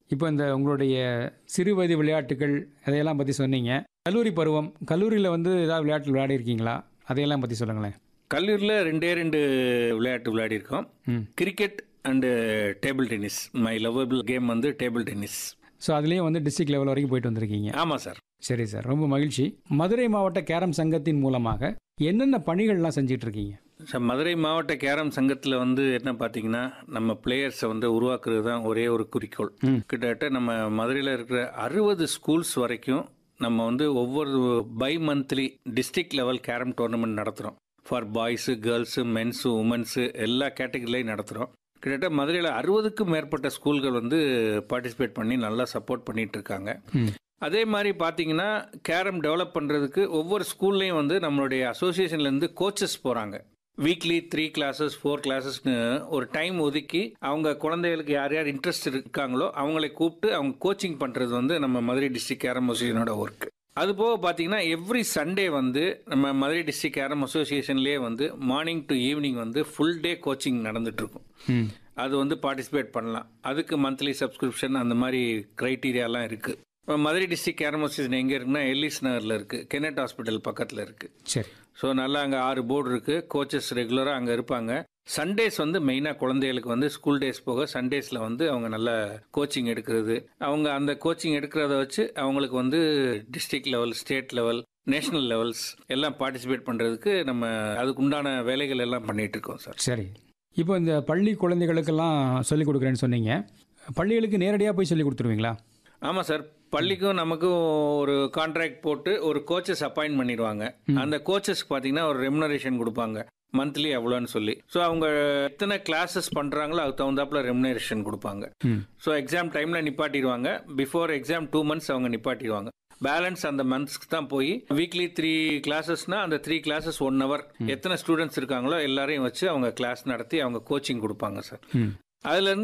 இப்போ இந்த உங்களுடைய சிறு வயது விளையாட்டுகள் அதையெல்லாம் பற்றி சொன்னீங்க கல்லூரி பருவம் கல்லூரியில் வந்து ஏதாவது விளையாட்டு விளையாடி இருக்கீங்களா அதையெல்லாம் பற்றி சொல்லுங்களேன் கல்லூரியில் ரெண்டே ரெண்டு விளையாட்டு விளையாடிருக்கோம் ம் cricket and table tennis my lovable game வந்து டேபிள் டென்னிஸ் ஸோ அதுலேயும் வந்து டிஸ்ட்ரிக்ட் லெவல் வரைக்கும் போயிட்டு வந்திருக்கீங்க ஆமாம் சார் சரி சார் ரொம்ப மகிழ்ச்சி மதுரை மாவட்ட கேரம் சங்கத்தின் மூலமாக என்னென்ன பணிகள்லாம் செஞ்சிட்டு இருக்கீங்க சார் மதுரை மாவட்ட கேரம் சங்கத்தில் வந்து என்ன பார்த்தீங்கன்னா நம்ம பிளேயர்ஸை வந்து உருவாக்குறது தான் ஒரே ஒரு குறிக்கோள் ம். கிட்டத்தட்ட நம்ம மதுரையில் இருக்கிற அறுபது ஸ்கூல்ஸ் வரைக்கும் நம்ம வந்து ஒவ்வொரு bimonthly district level carrom tournament நடத்துகிறோம் for boys girls mens womens எல்லா கேட்டகரிலையும் நடத்துகிறோம் கிட்டத்தட்ட மதுரையில் அறுபதுக்கும் மேற்பட்ட ஸ்கூல்கள் வந்து பார்ட்டிசிபேட் பண்ணி நல்லா சப்போர்ட் பண்ணிட்டு இருக்காங்க ம். அதே மாதிரி பார்த்தீங்கன்னா கேரம் டெவலப் பண்ணுறதுக்கு ஒவ்வொரு ஸ்கூல்லையும் வந்து நம்மளுடைய அசோசியேஷன்லேருந்து கோச்சஸ் போகிறாங்க வீக்லி த்ரீ கிளாஸஸ் ஃபோர் கிளாஸஸ்னு ஒரு டைம் ஒதுக்கி அவங்க குழந்தைகளுக்கு யார் யார் இன்ட்ரெஸ்ட் இருக்காங்களோ அவங்களை கூப்பிட்டு அவங்க கோச்சிங் பண்ணுறது வந்து நம்ம மதுரை டிஸ்ட்ரிக்ட் கேரம் அசோசியேஷனோட ஒர்க் அது போக பார்த்தீங்கன்னா எவ்ரி சண்டே வந்து நம்ம மதுரை டிஸ்ட்ரிக்ட் கேரம் அசோசியேஷன்லேயே வந்து மார்னிங் டு ஈவினிங் வந்து ஃபுல் டே கோச்சிங் நடந்துட்டு இருக்கும் ம் அது வந்து பார்ட்டிசிபேட் பண்ணலாம் அதுக்கு மந்த்லி சப்ஸ்கிரிப்ஷன் அந்த மாதிரி க்ரைட்டீரியாலாம் இருக்குது இப்போ மதுரை டிஸ்ட்ரிக்ட் கேரம் அசோசியேஷன் எங்கே இருக்குன்னா எல்லிஸ் நகரில் இருக்குது கெனட் ஹாஸ்பிட்டல் பக்கத்தில் இருக்குது சரி ஸோ நல்லா அங்கே ஆறு போர்டு இருக்குது கோச்சஸ் ரெகுலராக அங்கே இருப்பாங்க சண்டேஸ் வந்து மெயினாக குழந்தைகளுக்கு வந்து ஸ்கூல் டேஸ் போக சண்டேஸில் வந்து அவங்க நல்ல கோச்சிங் எடுக்கிறது அவங்க அந்த கோச்சிங் எடுக்கிறத வச்சு அவங்களுக்கு வந்து district level state level national levels எல்லாம் பார்ட்டிசிபேட் பண்ணுறதுக்கு நம்ம அதுக்கு உண்டான வேலைகள் எல்லாம் பண்ணிட்டு இருக்கோம் சார் சரி இப்போ இந்த பள்ளி குழந்தைகளுக்கெல்லாம் சொல்லிக் கொடுக்குறேன்னு சொன்னீங்க பள்ளிகளுக்கு நேரடியாக போய் சொல்லி கொடுத்துருவீங்களா ஆமாம் சார் பள்ளிக்கும் நமக்கும் ஒரு கான்ட்ராக்ட் போட்டு ஒரு கோச்சஸ் அப்பாயின்ட் பண்ணிடுவாங்க அந்த கோச்சஸ்க்கு பார்த்தீங்கன்னா ஒரு ரெமுனரேஷன் கொடுப்பாங்க மந்த்லி எவ்வளோன்னு சொல்லி ஸோ அவங்க எத்தனை கிளாஸஸ் பண்ணுறாங்களோ அதுக்கு தகுந்தாப்புல ரெமுனரேஷன் கொடுப்பாங்க ம் ஸோ எக்ஸாம் டைமில் நிப்பாட்டிடுவாங்க பிஃபோர் எக்ஸாம் டூ மந்த்ஸ் அவங்க நிப்பாட்டிடுவாங்க பேலன்ஸ் அந்த மந்த்ஸ்க்கு தான் போய் வீக்லி த்ரீ கிளாஸஸ்னா அந்த த்ரீ கிளாஸஸ் ஒன் ஹவர் எத்தனை ஸ்டூடெண்ட்ஸ் இருக்காங்களோ எல்லாரையும் வச்சு அவங்க கிளாஸ் நடத்தி அவங்க கோச்சிங் கொடுப்பாங்க சார் ம் அதுல இருந்து